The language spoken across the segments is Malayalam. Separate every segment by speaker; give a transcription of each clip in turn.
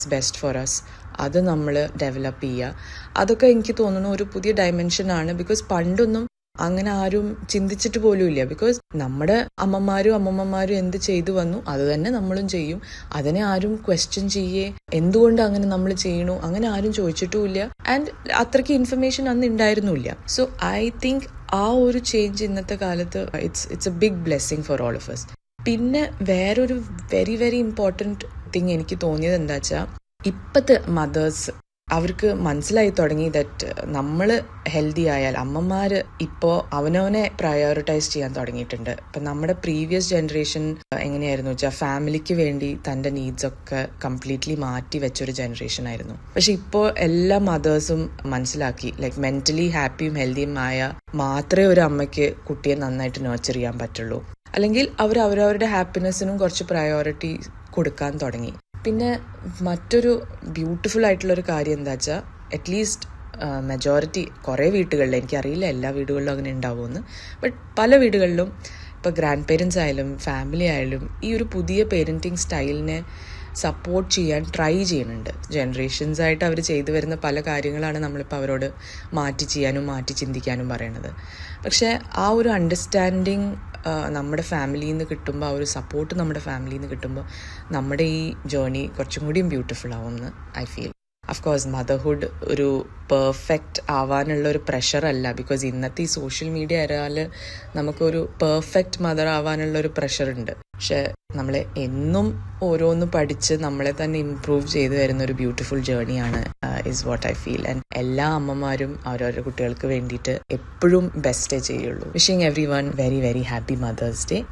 Speaker 1: ബെസ്റ്റ് ഫോർ അസ് അത് നമ്മൾ ഡെവലപ്പ് ചെയ്യുക അതൊക്കെ എനിക്ക് തോന്നുന്നു ഒരു പുതിയ ഡയമെൻഷനാണ് ബിക്കോസ് പണ്ടൊന്നും അങ്ങനെ ആരും ചിന്തിച്ചിട്ട് പോലും ഇല്ല ബിക്കോസ് നമ്മുടെ അമ്മമാരും അമ്മമ്മമാരും എന്ത് ചെയ്തു വന്നു അത് തന്നെ നമ്മളും ചെയ്യും അതിനെ ആരും ക്വസ്റ്റ്യൻ ചെയ്യേ എന്തുകൊണ്ട് അങ്ങനെ നമ്മൾ ചെയ്യണു അങ്ങനെ ആരും ചോദിച്ചിട്ടുമില്ല ആൻഡ് അത്രയ്ക്ക് ഇൻഫർമേഷൻ അന്ന് ഉണ്ടായിരുന്നില്ല സോ ഐ തിങ്ക് ആ ഒരു ചേഞ്ച് ഇന്നത്തെ കാലത്ത് it's it's a big blessing for all of us പിന്നെ വേറൊരു വെരി വെരി ഇമ്പോർട്ടൻറ്റ് തിങ് എനിക്ക് തോന്നിയത് എന്താ വെച്ചാൽ ഇപ്പോഴത്തെ മദേഴ്സ് അവർക്ക് മനസ്സിലായി തുടങ്ങി ദറ്റ് നമ്മൾ ഹെൽത്തി ആയാൽ അമ്മമാർ ഇപ്പോൾ അവനവനെ പ്രയോറിറ്റൈസ് ചെയ്യാൻ തുടങ്ങിയിട്ടുണ്ട് ഇപ്പം നമ്മുടെ പ്രീവിയസ് ജനറേഷൻ എങ്ങനെയായിരുന്നു വെച്ചാൽ ഫാമിലിക്ക് വേണ്ടി തൻ്റെ നീഡ്സ് ഒക്കെ കംപ്ലീറ്റ്ലി മാറ്റി വെച്ചൊരു ജനറേഷൻ ആയിരുന്നു പക്ഷെ ഇപ്പോൾ എല്ലാ മദേഴ്സും മനസ്സിലാക്കി ലൈക്ക് മെന്റലി ഹാപ്പിയും ഹെൽത്തിയും ആയ മാത്രമേ ഒരു അമ്മയ്ക്ക് കുട്ടിയെ നന്നായിട്ട് നേർച്ചർ ചെയ്യാൻ പറ്റുള്ളൂ അല്ലെങ്കിൽ അവർ അവരവരുടെ ഹാപ്പിനെസ്സിനും കുറച്ച് പ്രയോറിറ്റി കൊടുക്കാൻ തുടങ്ങി പിന്നെ മറ്റൊരു ബ്യൂട്ടിഫുൾ ആയിട്ടുള്ള ഒരു കാര്യം എന്താ വെച്ചാൽ അറ്റ്ലീസ്റ്റ് മെജോറിറ്റി കുറേ വീടുകളിൽ എനിക്കറിയില്ല എല്ലാ വീടുകളിലും അങ്ങനെ ഉണ്ടാവുമെന്ന് ബട്ട് പല വീടുകളിലും ഇപ്പോൾ ഗ്രാൻഡ് പേരൻസ് ആയാലും ഫാമിലി ആയാലും ഈ ഒരു പുതിയ പേരൻറ്റിങ് സ്റ്റൈലിനെ സപ്പോർട്ട് ചെയ്യാൻ ട്രൈ ചെയ്യുന്നുണ്ട് ജനറേഷൻസ് ആയിട്ട് അവർ ചെയ്തു വരുന്ന പല കാര്യങ്ങളാണ് നമ്മളിപ്പോൾ അവരോട് മാറ്റി ചെയ്യാനും മാറ്റി ചിന്തിക്കാനും പറയണത് പക്ഷേ ആ ഒരു അണ്ടർസ്റ്റാൻഡിങ് നമ്മുടെ ഫാമിലിയിൽ നിന്ന് കിട്ടുമ്പോൾ ആ ഒരു സപ്പോർട്ട് നമ്മുടെ ഫാമിലിയിൽ നിന്ന് കിട്ടുമ്പോൾ നമ്മുടെ ഈ ജേർണി കുറച്ചും കൂടിയും ബ്യൂട്ടിഫുൾ ആവുമെന്ന് ഐ ഫീൽ അഫ്കോഴ്സ് മദർഹുഡ് ഒരു പെർഫെക്റ്റ് ആവാനുള്ള ഒരു പ്രഷർ അല്ല ബിക്കോസ് ഇന്നത്തെ ഈ സോഷ്യൽ മീഡിയ വരാൽ നമുക്കൊരു പെർഫെക്റ്റ് മദർ ആവാനുള്ള ഒരു പ്രഷർ ഉണ്ട് പക്ഷെ നമ്മൾ എന്നും ഓരോന്ന് പഠിച്ച് നമ്മളെ തന്നെ ഇംപ്രൂവ് ചെയ്തു വരുന്ന ഒരു ബ്യൂട്ടിഫുൾ ജേർണിയാണ് is what I feel and എല്ലാ അമ്മമാരും അവരവരുടെ കുട്ടികൾക്ക് വേണ്ടിയിട്ട് എപ്പോഴും ബെസ്റ്റേ ചെയ്യുള്ളൂ wishing everyone very very happy Mother's Day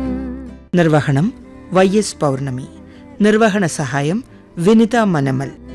Speaker 2: നിർവഹണം വൈ എസ് പൗർണമി നിർവഹണ സഹായം വിനിത മനമൽ